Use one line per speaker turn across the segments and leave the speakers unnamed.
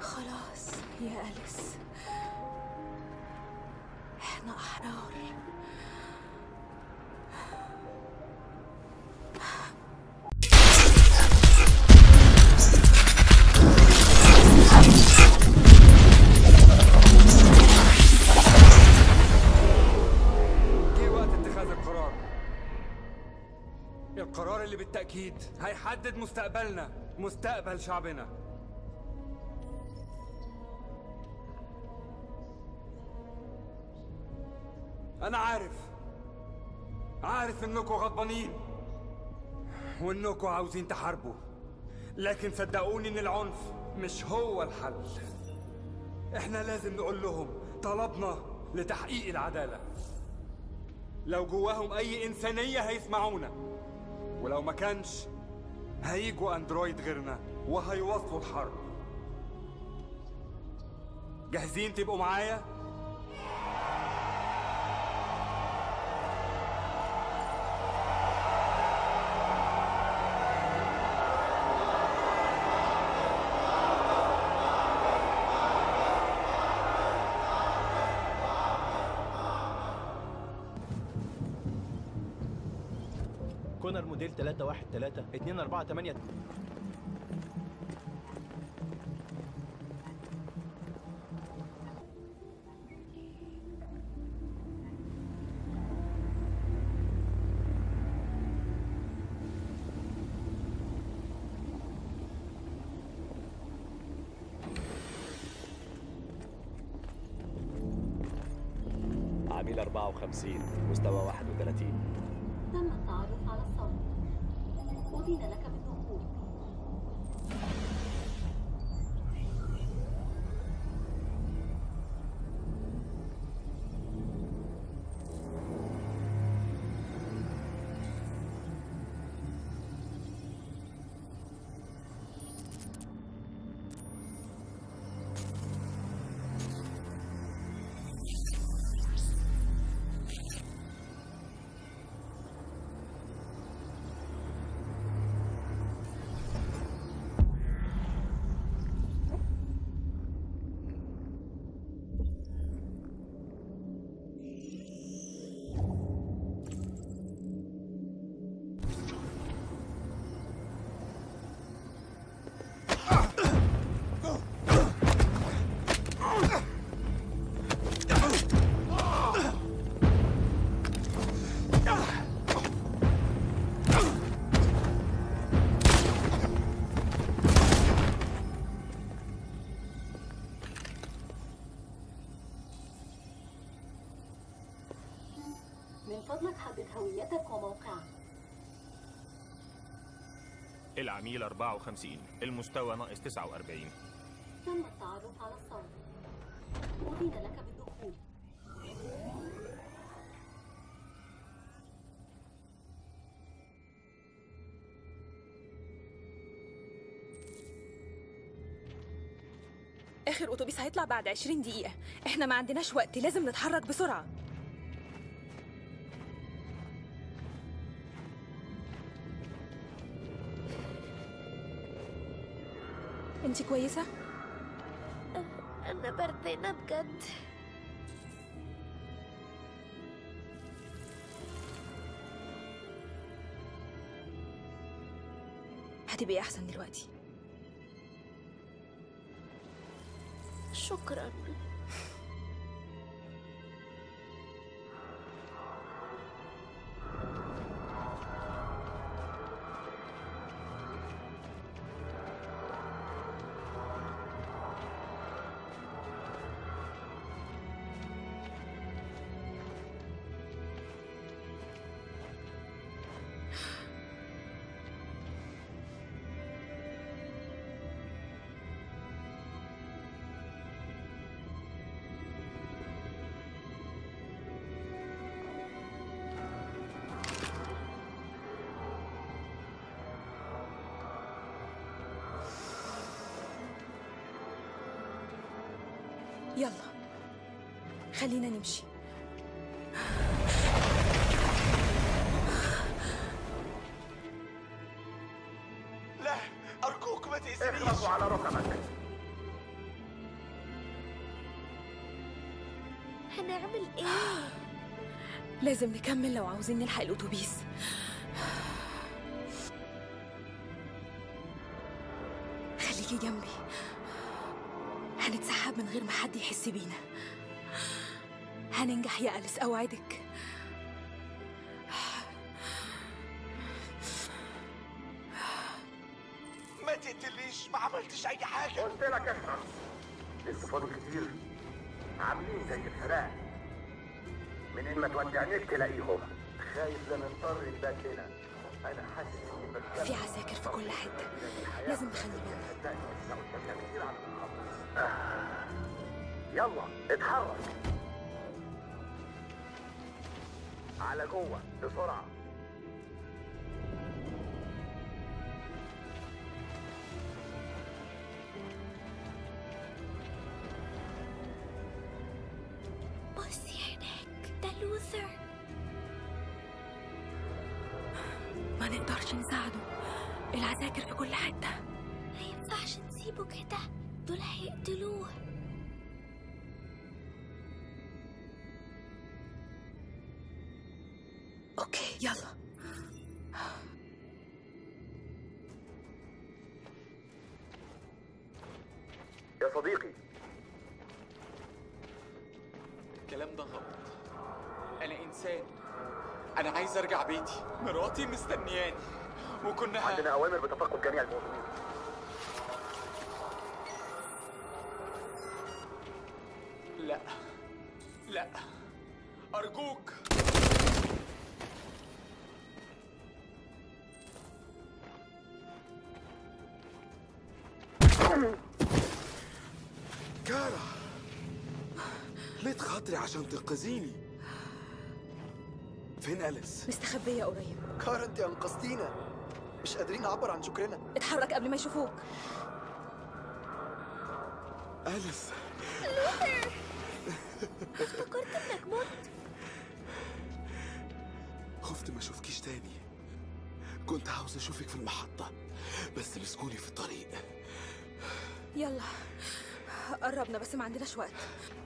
خلاص يا أليس احنا أحرار
جه وقت اتخاذ القرار القرار اللي بالتأكيد هيحدد مستقبلنا مستقبل شعبنا أنا عارف عارف إنكم غضبانين وإنكم عاوزين تحاربوا لكن صدقوني إن العنف مش هو الحل إحنا لازم نقول لهم طلبنا لتحقيق العدالة لو جواهم أي إنسانية هيسمعونا ولو ما كانش هيجوا أندرويد غيرنا وهيواصلوا الحرب جاهزين تبقوا معايا؟
كونر موديل 313 248
عميل 54 مستوى 31
تم التعرف على الصوت أذن لك بالدخول من فضلك حدد هويتك وموقعك
العميل 54 المستوى ناقص 49
تم التعرف على الصوت أذن لك بالدخول
آخر أتوبيس هيطلع بعد 20 دقيقة احنا ما عندناش وقت لازم نتحرك بسرعة انت كويسة؟
أنا بردانة بجد
هتبقي أحسن دلوقتي
شكرا
يلا خلينا نمشي
لا أرجوك ما تأذنيش
اخلصوا على ركبك
هنعمل ايه؟
لازم نكمل لو عاوزين نلحق الأتوبيس خليكي جنبي هنتسحب من غير ما حد يحس بينا هننجح يا أليس أوعدك
ما تقتليش ما عملتش اي حاجه
قلت لك اشرب لسه فاضل كتير عاملين زي الفراق منين ما تودي عينيك تلاقيهم خايف لا نضطر نبات هنا انا حاسس اني بتكلم
في عساكر في كل حتة لازم نخلي بالنا
صدقني لسه قدامنا كتير على ما نخلص آه. يلا اتحرك على جوه بسرعه
بصي هناك ده لوثر
ما نقدرش نساعده العساكر في كل حتة
ما ينفعش نسيبه كده دول هيقتلوه
أوكي يلا
يا صديقي
الكلام ده غلط انا انسان انا عايز ارجع بيتي مراتي مستنياني وكنا
عندنا اوامر بتفقد جميع المواطنين
لا لا ارجوك
كارا ليه خاطري عشان تنقذيني فين أليس؟
مستخبية قريب
كارا انت انقذتينا مش قادرين نعبر عن شكرنا
اتحرك قبل ما يشوفوك
أليس
افتكرت انك مت
خفت ما اشوفكيش تاني كنت عاوز اشوفك في المحطة بس مسكوني في الطريق
يلا قربنا بس ما عندناش وقت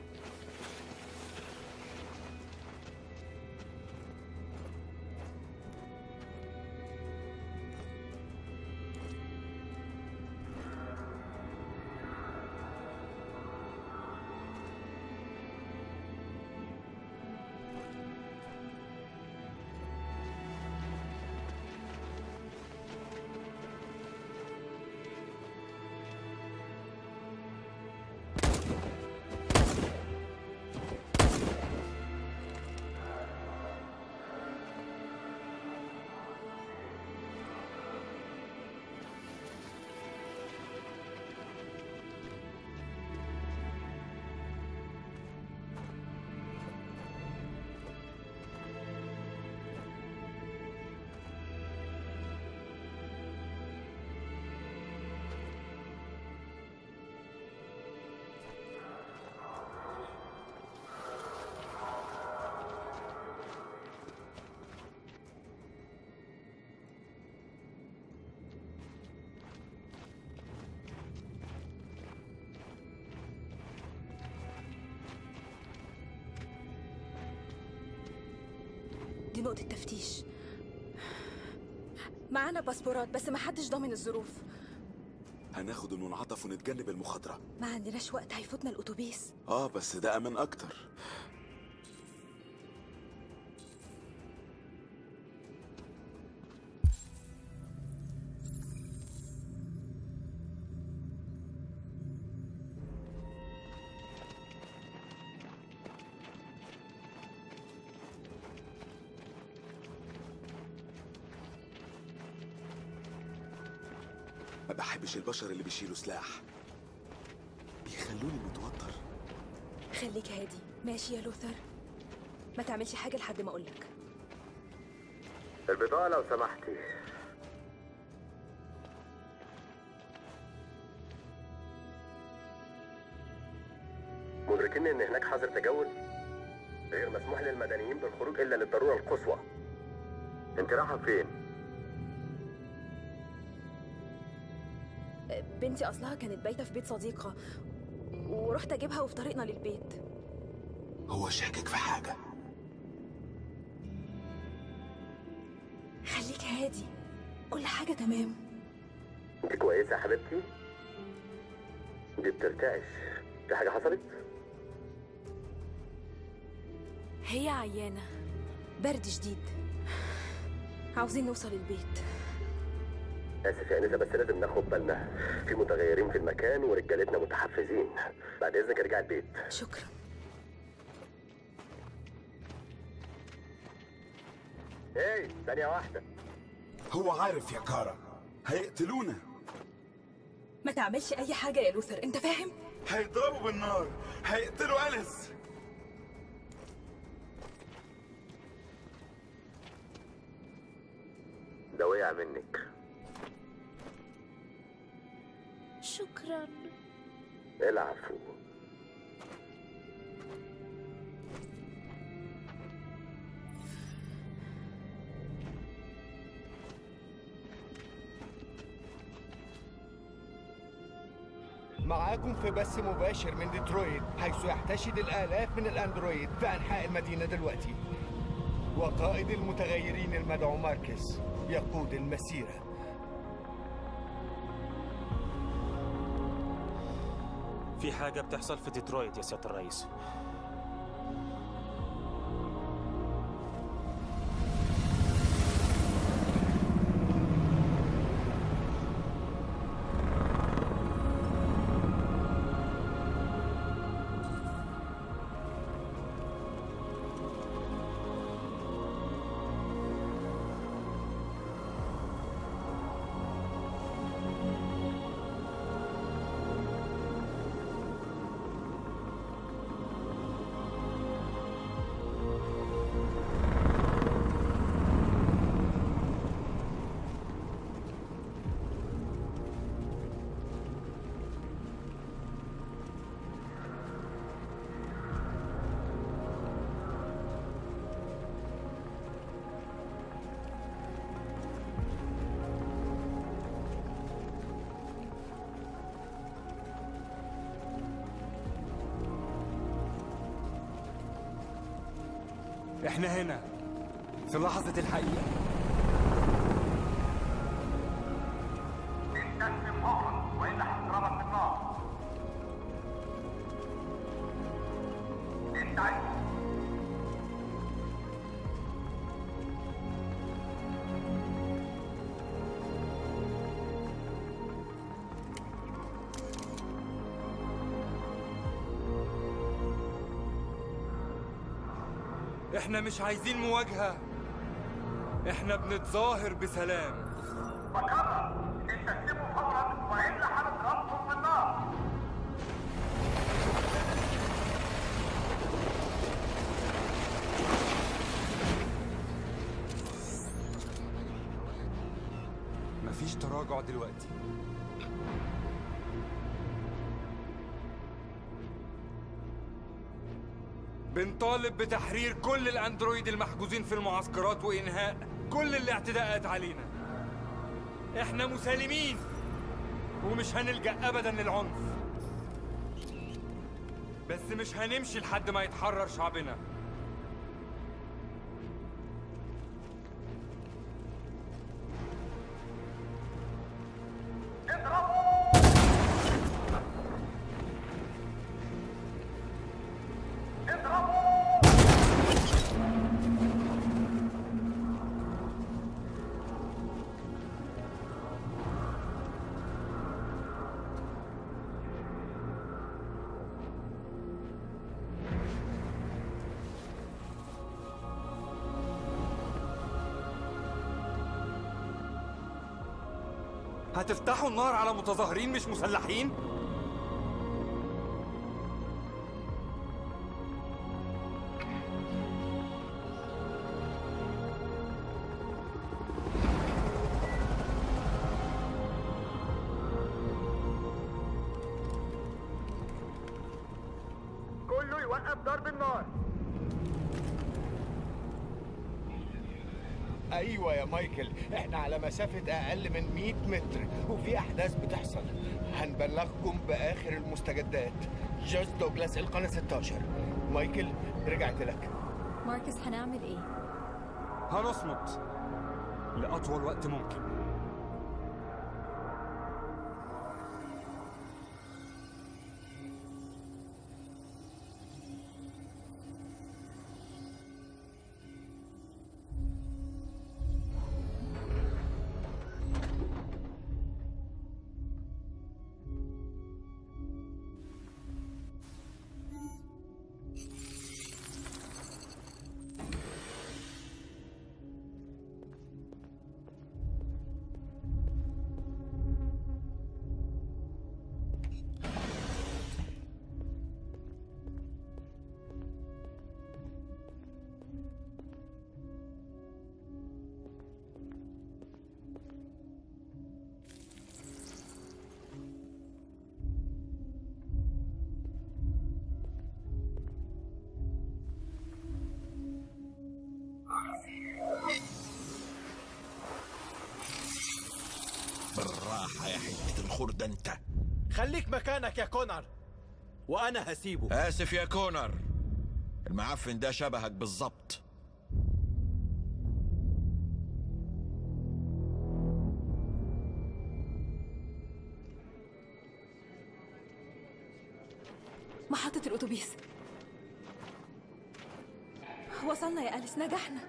دي نقطة تفتيش معانا باسبورات بس ما حدش ضامن الظروف
هناخد المنعطف ونتجنب المخاطرة
ما عندناش وقت هيفوتنا الأتوبيس
اه بس ده امان اكتر ما بحبش البشر اللي بيشيلوا سلاح بيخلوني متوتر
خليك هادي ماشي يا لوثر ما تعملش حاجة لحد ما أقولك
البضاعة لو سمحتي مدركين ان هناك حظر تجول غير مسموح للمدنيين بالخروج الا للضرورة القصوى انت رايحة فين؟
بنتي أصلها كانت بايتة في بيت صديقة ورحت أجيبها وفي طريقنا للبيت
هو شاكك في حاجة
خليك هادي كل حاجة تمام
انت كويسة يا حبيبتي؟ دي بترتعش في حاجة حصلت؟
هي عيانة برد شديد عاوزين نوصل البيت
آسف يا أنسة بس لازم ناخد بالنا في متغيرين في المكان ورجالتنا متحفزين بعد إذنك ارجع البيت
شكرا
هاي ثانية واحدة
هو عارف يا كارا هيقتلونا
ما تعملش أي حاجة يا لوثر أنت فاهم؟
هيضربوا بالنار هيقتلوا أليس
ده وقع منك
شكرا
العفو
معاكم في بث مباشر من ديترويت حيث يحتشد الآلاف من الأندرويد في أنحاء المدينة دلوقتي وقائد المتغيرين المدعو ماركس يقود المسيرة
في حاجة بتحصل في ديترويت يا سيادة الرئيس
احنا هنا في لحظة الحقيقة
استسلم فورا والا هضربك بالنار استعد
احنا مش عايزين مواجهة احنا بنتظاهر بسلام
بكرر استسلموا فورا والا هنضربكم بالنار
مفيش تراجع دلوقتي بنطالب بتحرير كل الاندرويد المحجوزين في المعسكرات وانهاء كل الاعتداءات علينا احنا مسالمين ومش هنلجأ ابدا للعنف بس مش هنمشي لحد ما يتحرر شعبنا هتفتحوا النار على متظاهرين مش مسلحين؟
كله يوقف ضرب النار
أيوة يا مايكل إحنا على مسافة أقل من 100 متر وفي أحداث بتحصل هنبلغكم بآخر المستجدات جوز دوغلاس القناة 16 مايكل رجعت لك
ماركس هنعمل ايه؟
هنصمت لأطول وقت ممكن
بالراحة يا حتة الخردة انت
خليك مكانك يا كونر وانا هسيبه
آسف يا كونر المعفن ده شبهك بالظبط
محطة الأتوبيس وصلنا يا أليس نجحنا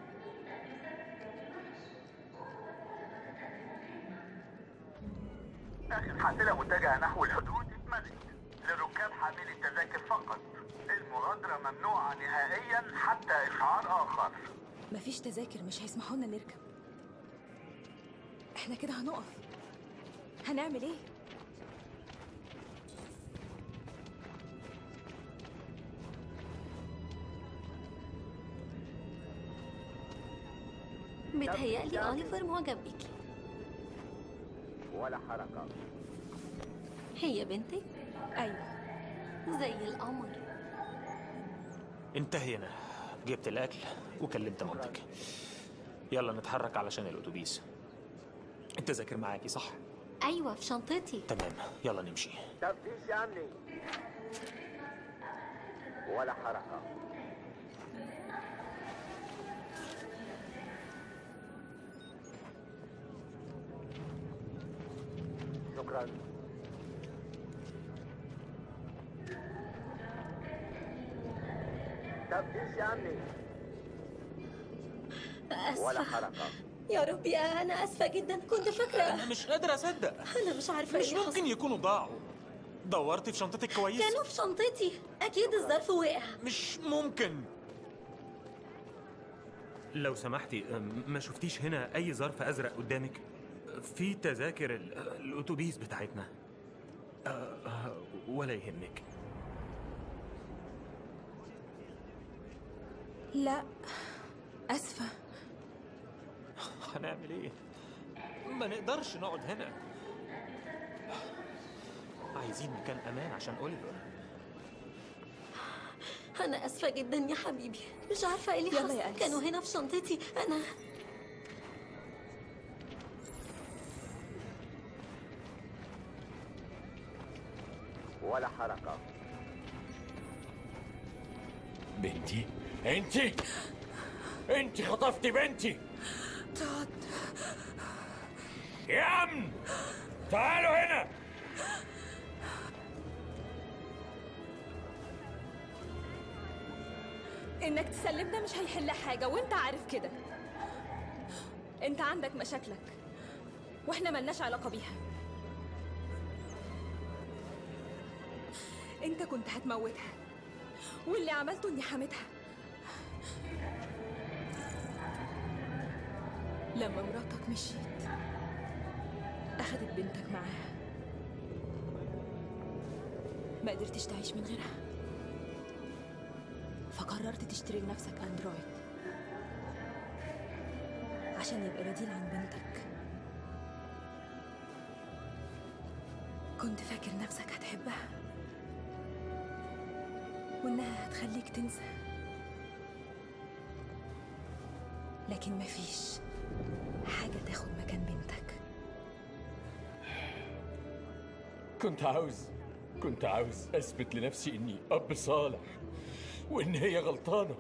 آخر حافلة متجهة نحو الحدود اتملت لركاب حاملي التذاكر فقط المغادرة ممنوعة نهائيا حتى إشعار آخر
مفيش تذاكر مش هيسمحوا لنا نركب احنا كده هنقف هنعمل ايه
متهيألي أوليفر معجب بيكي
ولا حركة
هي بنتك؟
أيوة
زي القمر
انتهينا جبت الأكل وكلمت مامتك يلا نتحرك علشان الأتوبيس التذاكر معاكي صح؟
أيوة في شنطتي
تمام يلا نمشي
تفتيش يا أمني ولا حركة شكرا تفتيش يا أمني ولا
أسفة
حركة
يا ربي أنا أسفة جدا كنت فاكرة
أنا مش قادر أصدق
أنا مش عارفة
مش
إيه اللي
ممكن يكونوا ضاعوا دورتي في شنطتك كويس؟
كانوا في شنطتي أكيد الظرف وقع
مش ممكن لو سمحتي أم، ما شفتيش هنا أي ظرف أزرق قدامك؟ في تذاكر ال- الأتوبيس بتاعتنا أه، أه، ولا يهمك
لا أسفة
هنعمل إيه؟ ما نقدرش نقعد هنا عايزين مكان أمان عشان أوليفر
أنا أسفة جدا يا حبيبي مش عارفة إيه اللي
يلا
حصل
يا أليس.
كانوا هنا في شنطتي أنا
ولا حركة
بنتي انت انت خطفتي بنتي
تقعد
يا امن تعالوا هنا
إنك تسلمنا مش هيحل حاجة وأنت عارف كده أنت عندك مشاكلك وإحنا ملناش علاقة بيها أنت كنت هتموتها واللي عملته إني حميتها لما مراتك مشيت أخدت بنتك معاها ما قدرتش تعيش من غيرها فقررت تشتري لنفسك اندرويد عشان يبقى بديل عن بنتك كنت فاكر نفسك هتحبها وانها هتخليك تنسى لكن مفيش حاجة تاخد مكان بنتك
كنت عاوز كنت عاوز اثبت لنفسي اني اب صالح وان هي غلطانه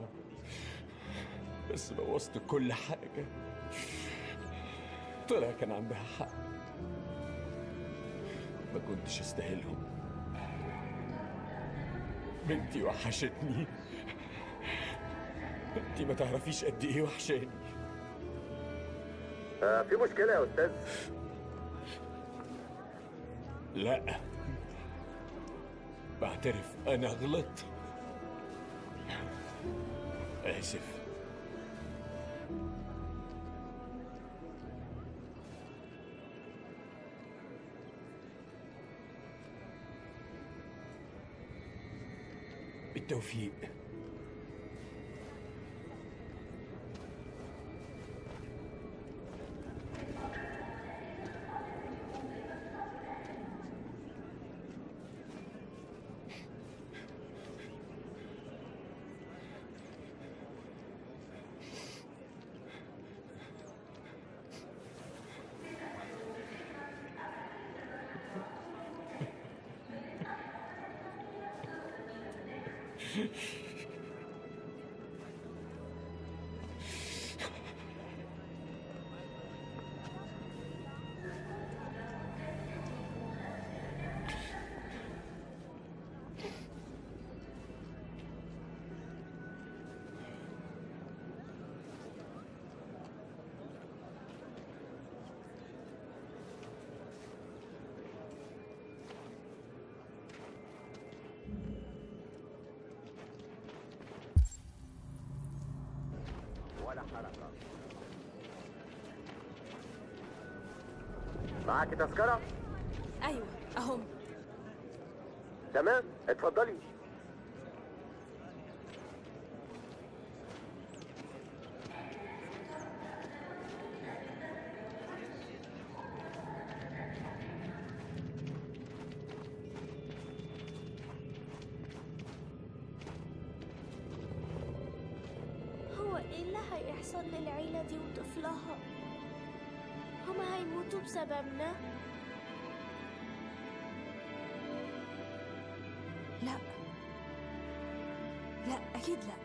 بس بوظت كل حاجه طلع كان عندها حق ما كنتش استاهلهم بنتي وحشتني انتي ما تعرفيش قد ايه وحشاني
آه في مشكلة يا أستاذ
لا بعترف انا غلطت اسف بالتوفيق
ولا حركة معاك تذكرة؟
ايوه اهم
تمام اتفضلي
هو ايه اللي هيحصل للعيلة دي وطفلها هما هيموتوا بسببنا
لا لا اكيد لا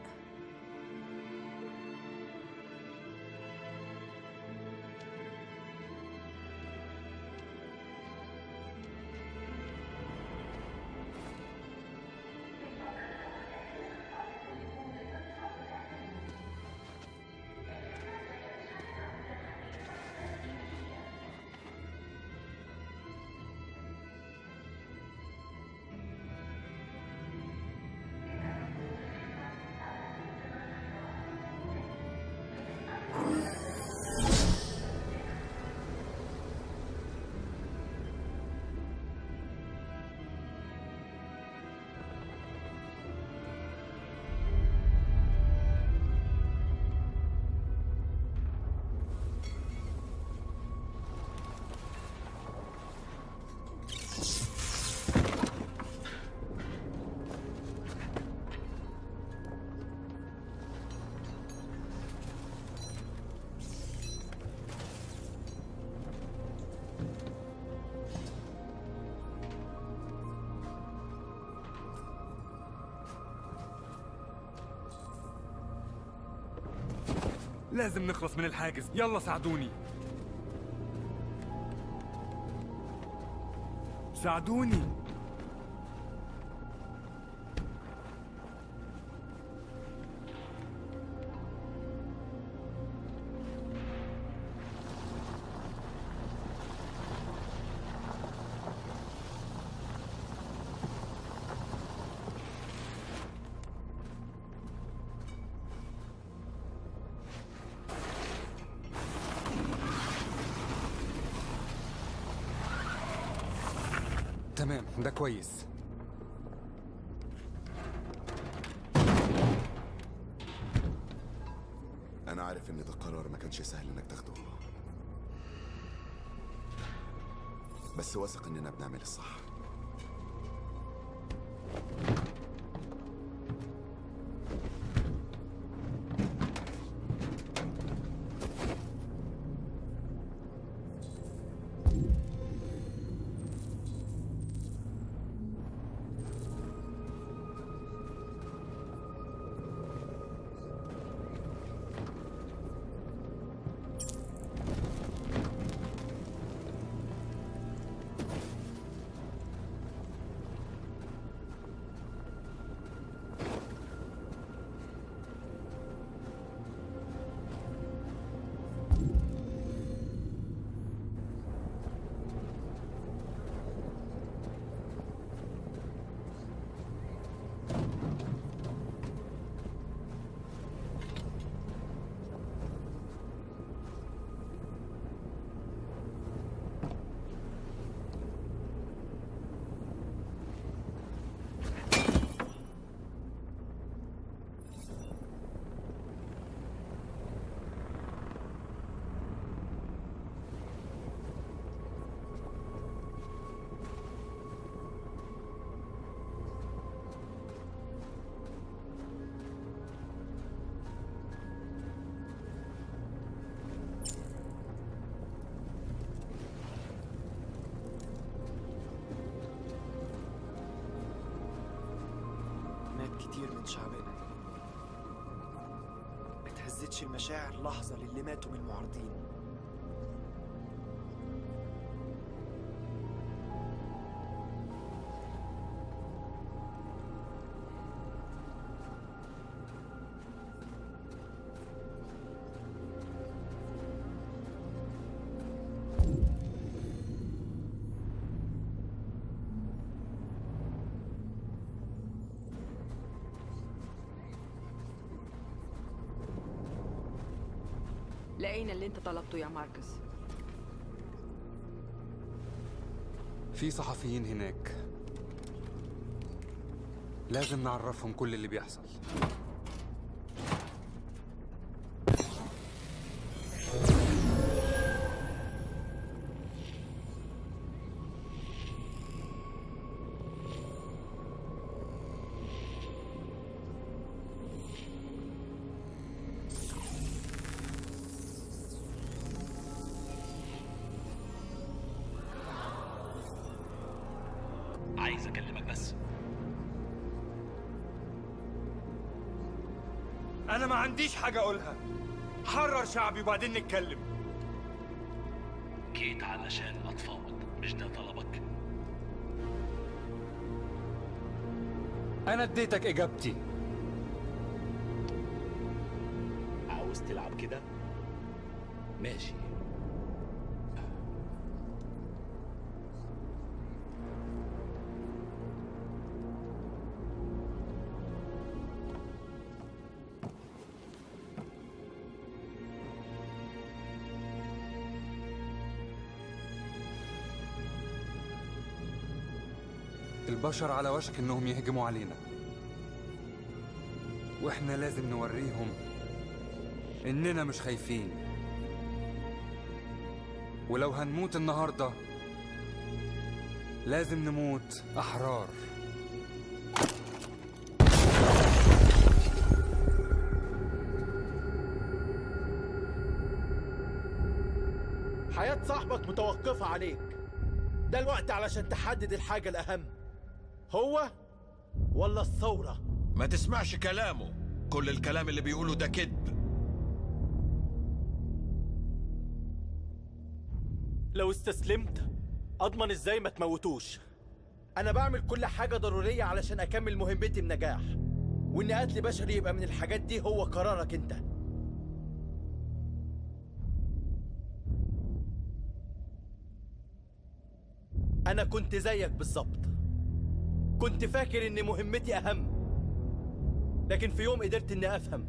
لازم نخلص من الحاجز يلا ساعدوني ساعدوني تمام ده كويس
أنا عارف إن ده قرار ما كانش سهل إنك تاخده بس واثق إننا بنعمل الصح
كتير من شعبنا ما تهزتش المشاعر لحظة للي ماتوا من المعارضين
لقينا اللي انت طلبته يا ماركس
في صحفيين هناك لازم نعرفهم كل اللي بيحصل
عايز اكلمك بس
انا ما عنديش حاجه اقولها حرر شعبي وبعدين نتكلم
جيت علشان اتفاوض مش ده طلبك
انا اديتك اجابتي
عاوز تلعب كده ماشي
البشر على وشك انهم يهجموا علينا واحنا لازم نوريهم اننا مش خايفين ولو هنموت النهارده لازم نموت احرار
حياة صاحبك متوقفة عليك ده الوقت علشان تحدد الحاجة الأهم هو ولا الثورة
ما تسمعش كلامه كل الكلام اللي بيقوله ده كذب
لو استسلمت أضمن إزاي ما تموتوش أنا بعمل كل حاجة ضرورية علشان أكمل مهمتي بنجاح وإن قتل بشري يبقى من الحاجات دي هو قرارك أنت أنا كنت زيك بالظبط كنت فاكر إن مهمتي أهم لكن في يوم قدرت إني أفهم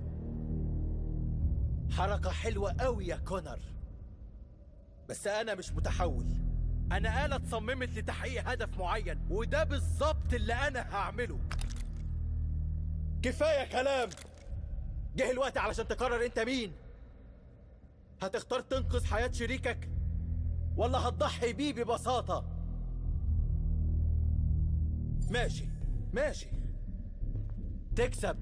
حركة حلوة أوي يا كونر بس أنا مش متحول أنا آلة اتصممت لتحقيق هدف معين وده بالظبط اللي أنا هعمله كفاية كلام جه الوقت علشان تقرر أنت مين هتختار تنقذ حياة شريكك ولا هتضحي بيه ببساطة ماشي ماشي تكسب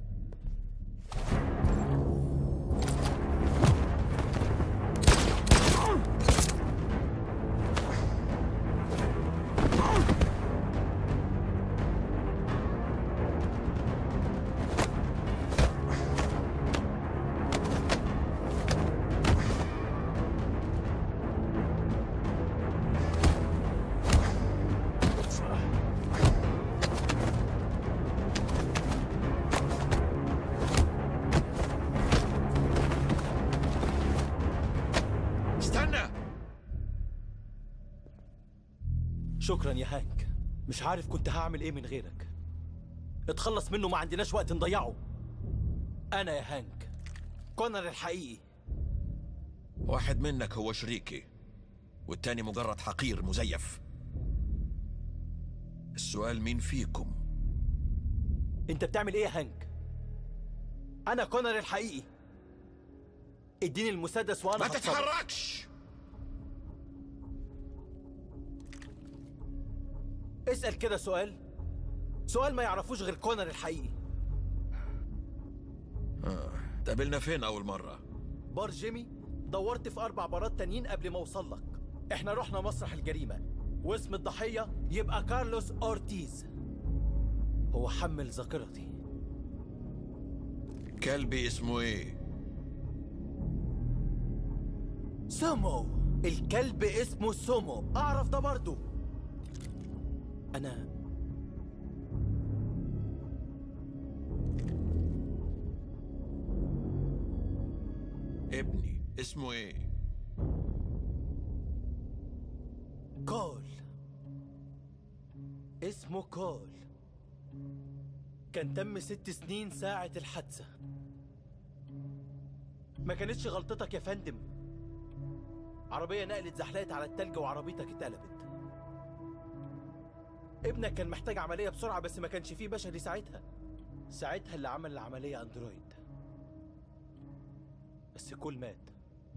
استنى
شكرا يا هانك مش عارف كنت هعمل ايه من غيرك اتخلص منه ما عندناش وقت نضيعه انا يا هانك كونر الحقيقي
واحد منك هو شريكي والتاني مجرد حقير مزيف السؤال مين فيكم
انت بتعمل ايه يا هانك انا كونر الحقيقي اديني المسدس وانا
ما
هتصرف.
تتحركش
اسأل كده سؤال سؤال ما يعرفوش غير كونر الحقيقي
آه. تقابلنا فين أول مرة؟
بار جيمي دورت في أربع بارات تانيين قبل ما أوصل لك إحنا رحنا مسرح الجريمة واسم الضحية يبقى كارلوس أورتيز هو حمل ذاكرتي
كلبي اسمه ايه
سومو الكلب اسمه سومو اعرف ده برضو انا
ابني اسمه ايه
كول اسمه كول كان تم ست سنين ساعة الحادثة ما كانتش غلطتك يا فندم عربية نقلت زحلقت على التلج وعربيتك اتقلبت ابنك كان محتاج عملية بسرعة بس ما كانش فيه بشري ساعتها ساعتها اللي عمل العملية اندرويد بس كول مات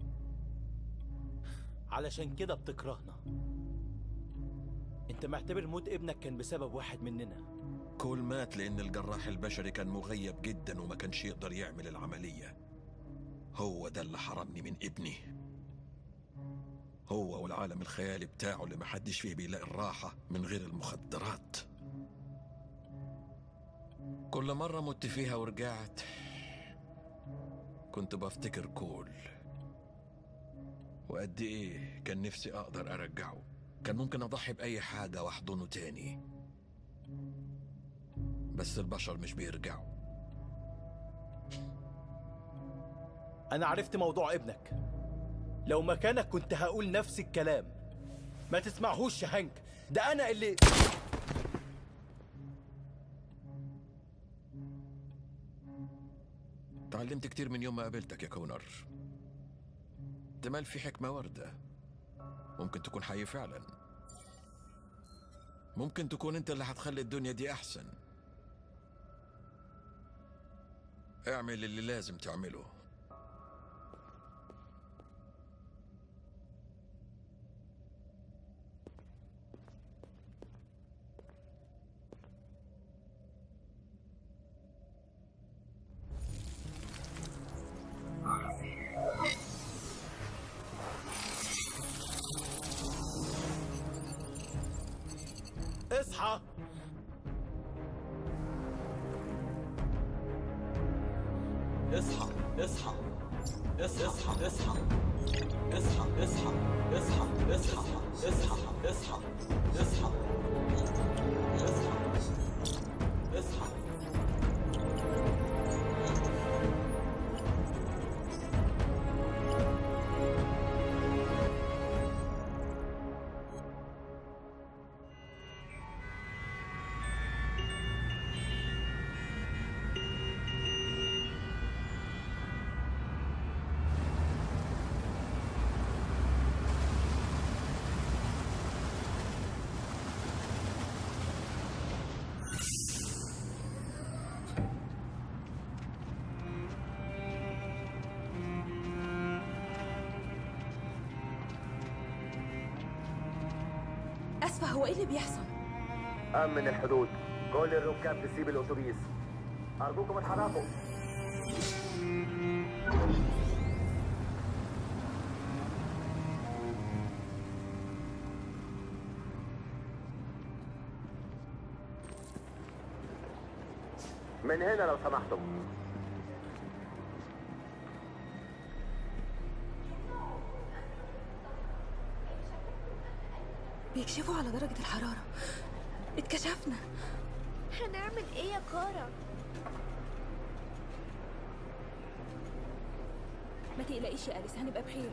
علشان كده بتكرهنا انت معتبر موت ابنك كان بسبب واحد مننا
كول مات لأن الجراح البشري كان مغيب جدا وما كانش يقدر يعمل العملية هو ده اللي حرمني من ابني هو والعالم الخيالي بتاعه اللي محدش فيه بيلاقي الراحة من غير المخدرات كل مرة مت فيها ورجعت كنت بفتكر كول وقد ايه كان نفسي اقدر ارجعه كان ممكن اضحي باي حاجة واحضنه تاني بس البشر مش بيرجعوا
انا عرفت موضوع ابنك لو مكانك كنت هقول نفس الكلام ما تسمعهوش يا هانك ده انا اللي
تعلمت كتير من يوم ما قابلتك يا كونر احتمال في حكمة واردة ممكن تكون حي فعلا ممكن تكون انت اللي هتخلي الدنيا دي احسن اعمل اللي لازم تعمله
اصحى
اصحى اصحى اصحى اصحى اصحى اصحى اصحى اصحى اصحى اصحى اصحى اصحى اصحى اصحى
اسفه هو ايه اللي بيحصل
أمن الحدود كل الركاب تسيب الأتوبيس أرجوكم اتحركوا من هنا لو سمحتم
بيكشفوا على درجة الحرارة اتكشفنا
هنعمل ايه يا كارا
ما تقلقيش يا أليس هنبقى بخير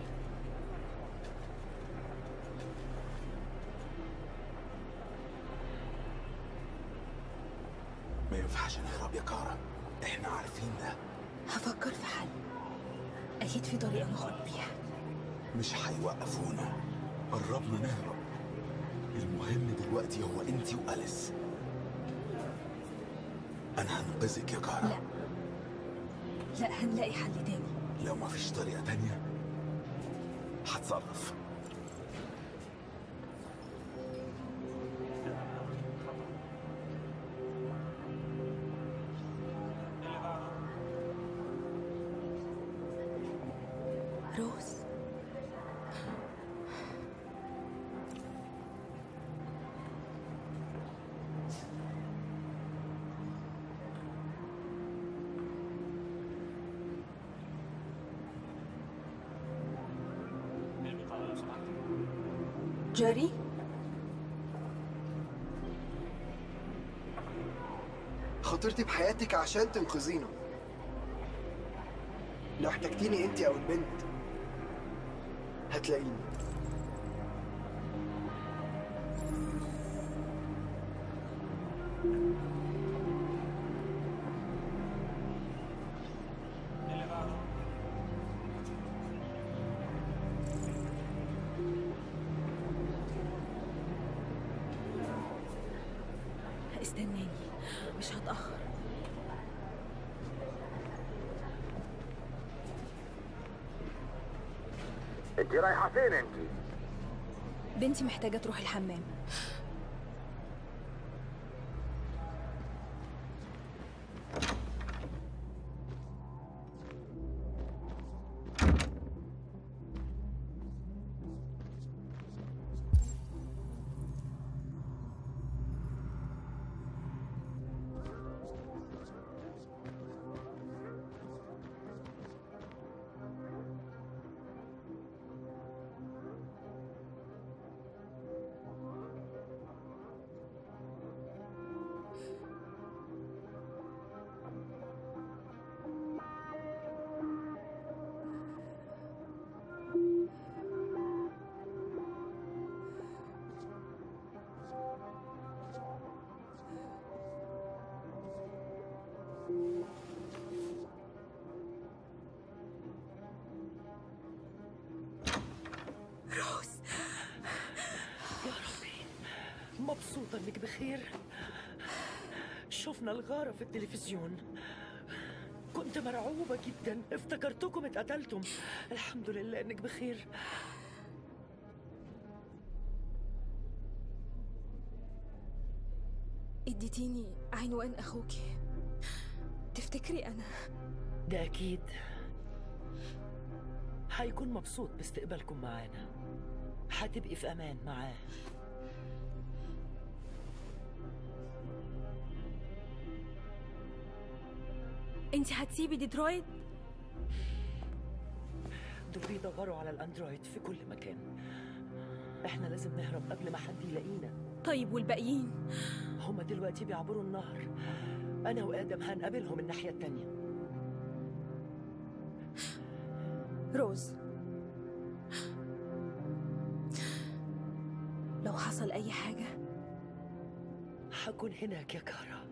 ما ينفعش نهرب يا كارا احنا عارفين ده
هفكر في حل أكيد في طريقة نخرج بيها
مش هيوقفونا قربنا نهرب المهم دلوقتي هو انتي واليس انا هنقذك يا كارا
لا لا هنلاقي حل تاني
لو ما فيش طريقة تانية هتصرف
روز جاري
خاطرتي بحياتك عشان تنقذينا لو احتجتيني انت او البنت هتلاقيني
استناني مش هتأخر
انت رايحه فين انت
بنتي محتاجة تروح الحمام
روز يا ربي مبسوطة انك بخير شفنا الغارة في التلفزيون كنت مرعوبة جدا افتكرتكم اتقتلتم الحمد لله انك بخير
اديتيني عنوان اخوكي تفتكري انا
ده اكيد هيكون مبسوط باستقبالكم معانا هتبقي في امان معاه
انت هتسيبي ديترويت
دول بيدوروا على الاندرويد في كل مكان احنا لازم نهرب قبل ما حد يلاقينا
طيب والباقيين
هما دلوقتي بيعبروا النهر انا وادم هنقابلهم الناحيه التانيه
روز لو حصل اي حاجة
هكون هناك يا كارا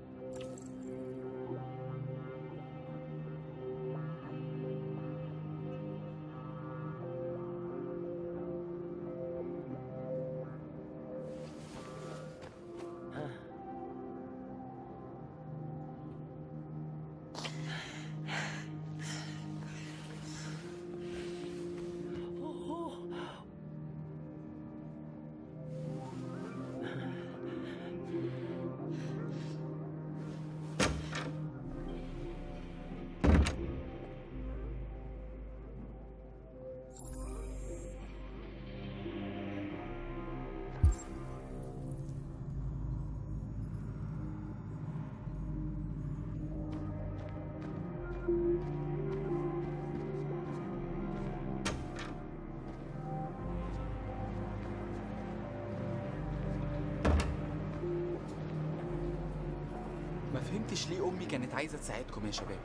ما فهمتش ليه امي كانت عايزه تساعدكم يا شباب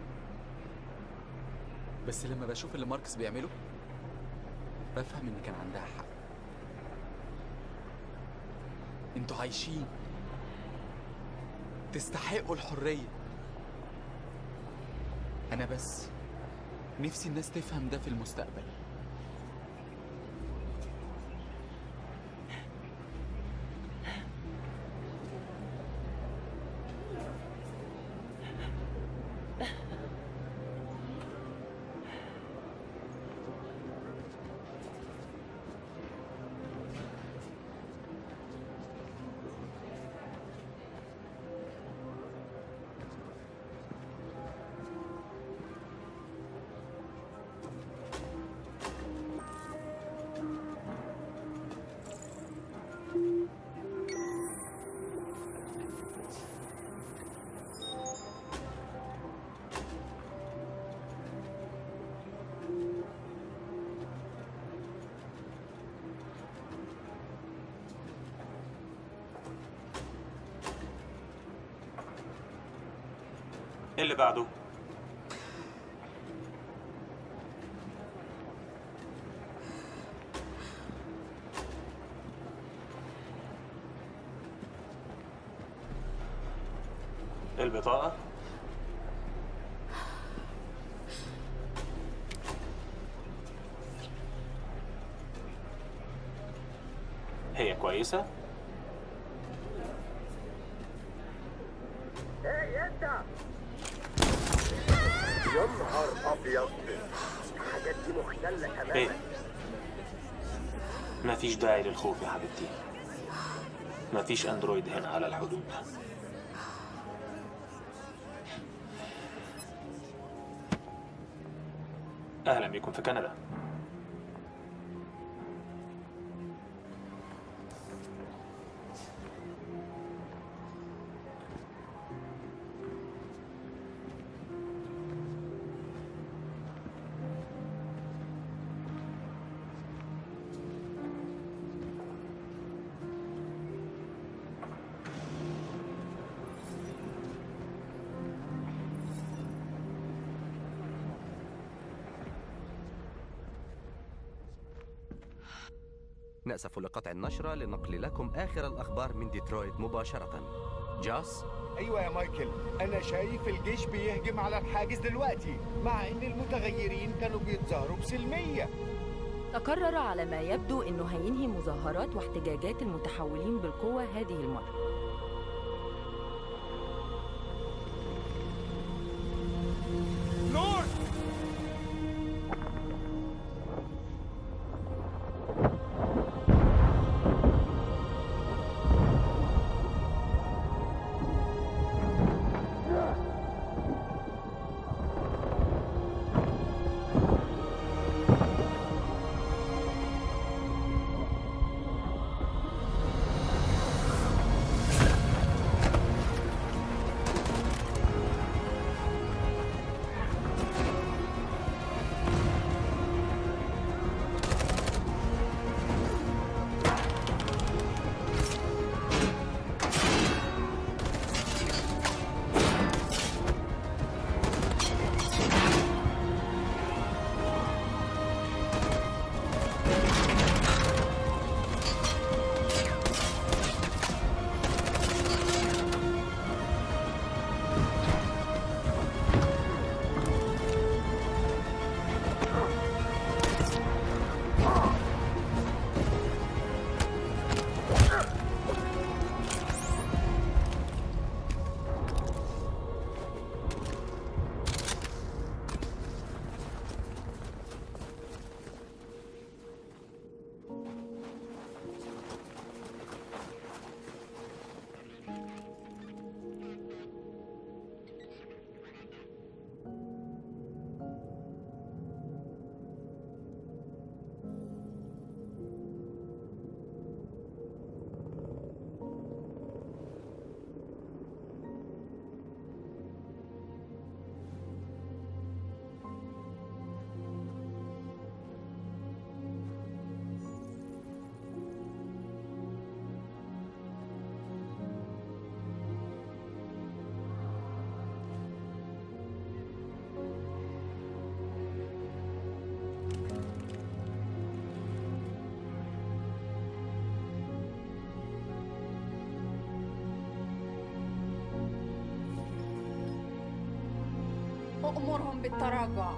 بس لما بشوف اللي ماركس بيعمله بفهم ان كان عندها حق انتوا عايشين تستحقوا الحريه انا بس نفسي الناس تفهم ده في المستقبل
اللي بعده البطاقة هي كويسة؟
ايه انت يا نهار ابيض الحاجات دي مختلة
ايه؟
تماما
مفيش داعي للخوف يا حبيبتي مفيش اندرويد هنا على الحدود اهلا بكم في كندا
نأسف لقطع النشرة لنقل لكم آخر الأخبار من ديترويت مباشرة جاس
ايوه يا مايكل انا شايف الجيش بيهجم على الحاجز دلوقتي مع ان المتغيرين كانوا بيتظاهروا بسلميه
تقرر على ما يبدو انه هينهي مظاهرات واحتجاجات المتحولين بالقوة هذه المرة
نور
أأمرهم بالتراجع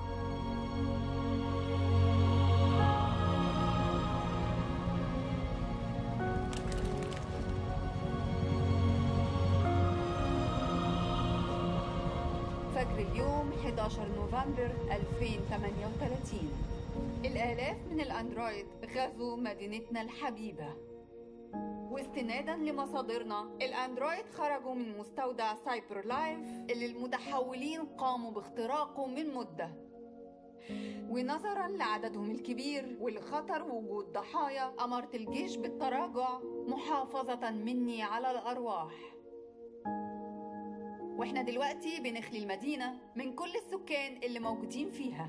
فجر اليوم 11 نوفمبر 2038 الآلاف من الأندرويد غزوا مدينتنا الحبيبة واستنادا لمصادرنا الأندرويد خرجوا من مستودع سايبر لايف اللي المتحولين قاموا باختراقه من مدة ونظرا لعددهم الكبير ولخطر وجود ضحايا أمرت الجيش بالتراجع محافظة مني على الأرواح واحنا دلوقتي بنخلي المدينة من كل السكان اللي موجودين فيها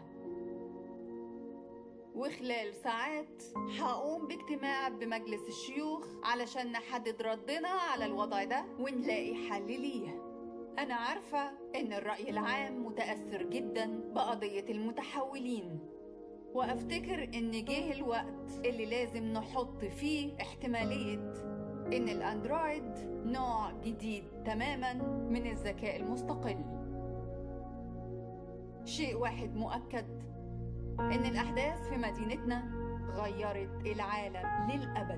وخلال ساعات هقوم باجتماع بمجلس الشيوخ علشان نحدد ردنا على الوضع ده ونلاقي حل ليه أنا عارفة إن الرأي العام متأثر جدا بقضية المتحولين وأفتكر إن جه الوقت اللي لازم نحط فيه احتمالية إن الأندرويد نوع جديد تماما من الذكاء المستقل شيء واحد مؤكد إن الأحداث في مدينتنا غيرت العالم للأبد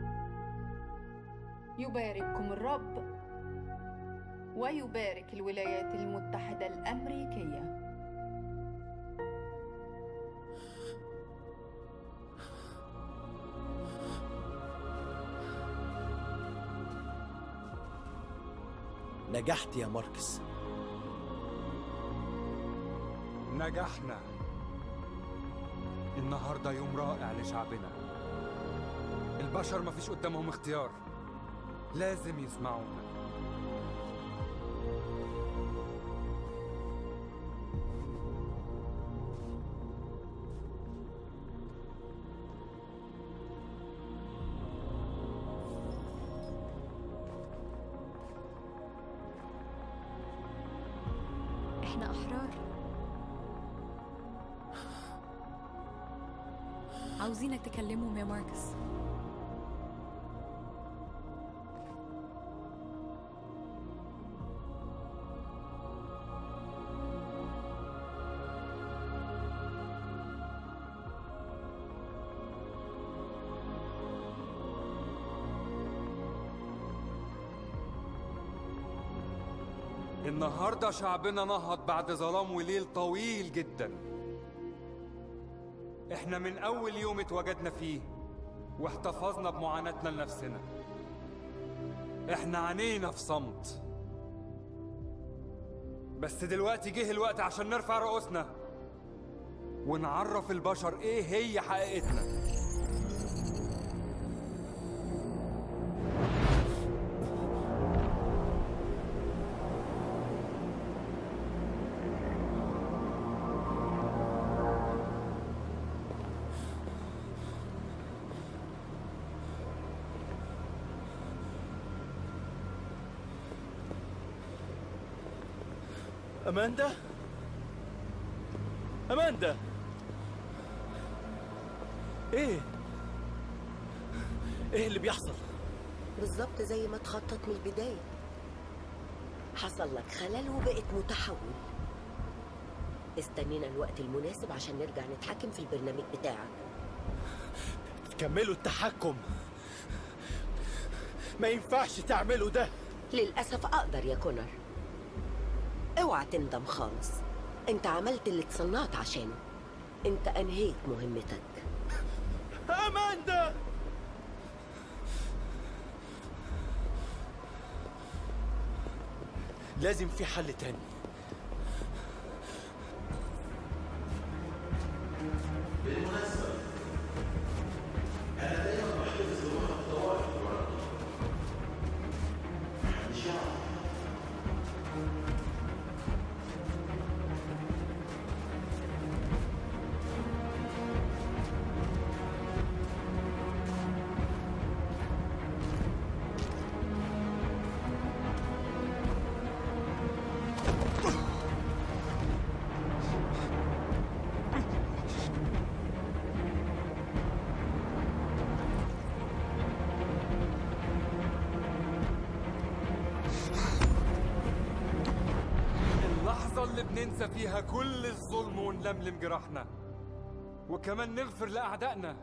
يبارككم الرب ويبارك الولايات المتحدة الأمريكية
نجحت يا ماركس
نجحنا النهارده يوم رائع لشعبنا البشر مفيش قدامهم اختيار لازم يسمعونا
احنا احرار عاوزينك تكلمهم يا ماركس
النهارده شعبنا نهض بعد ظلام وليل طويل جدا احنا من اول يوم اتوجدنا فيه واحتفظنا بمعاناتنا لنفسنا احنا عانينا في صمت بس دلوقتي جه الوقت عشان نرفع رؤوسنا ونعرف البشر ايه هي حقيقتنا
أماندا؟ أماندا إيه؟ إيه اللي بيحصل؟
بالظبط زي ما تخطط من البداية حصل لك خلل وبقت متحول استنينا الوقت المناسب عشان نرجع نتحكم في البرنامج بتاعك
تكملوا التحكم ما ينفعش تعملوا ده
للأسف أقدر يا كونر اوعى تندم خالص انت عملت اللي اتصنعت عشانه انت انهيت مهمتك
أماندا لازم في حل تاني
بالمناسبة أنا دايما بحتفظ بروح الطوارئ ورقي محدش يعرف
اللحظة اللي بننسى فيها كل الظلم ونلملم جراحنا وكمان نغفر لأعدائنا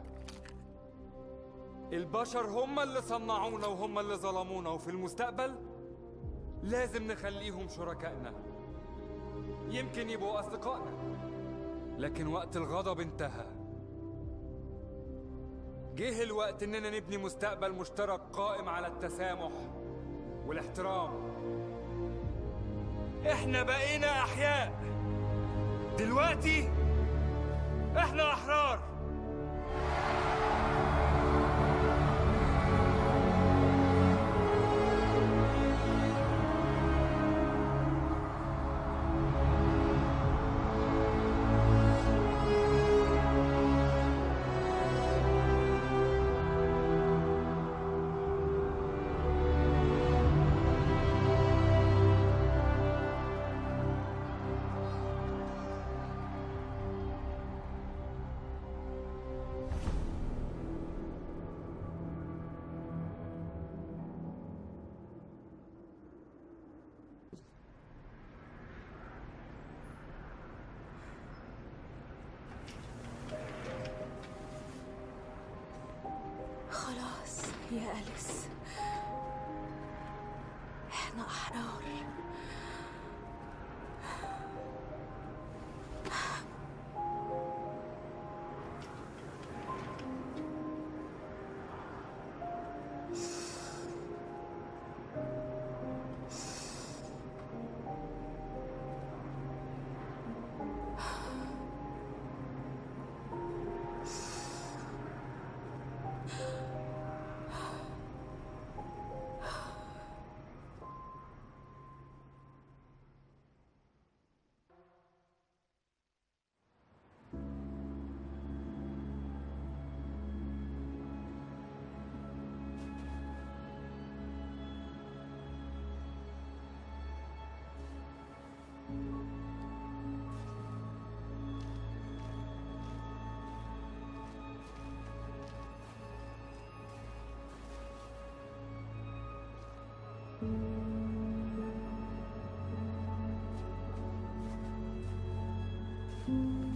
البشر هم اللي صنعونا وهم اللي ظلمونا وفي المستقبل لازم نخليهم شركائنا يمكن يبقوا أصدقائنا لكن وقت الغضب انتهى جه الوقت إننا نبني مستقبل مشترك قائم على التسامح والاحترام احنا بقينا احياء دلوقتي احنا احرار
يا أليس احنا أحرار
thank you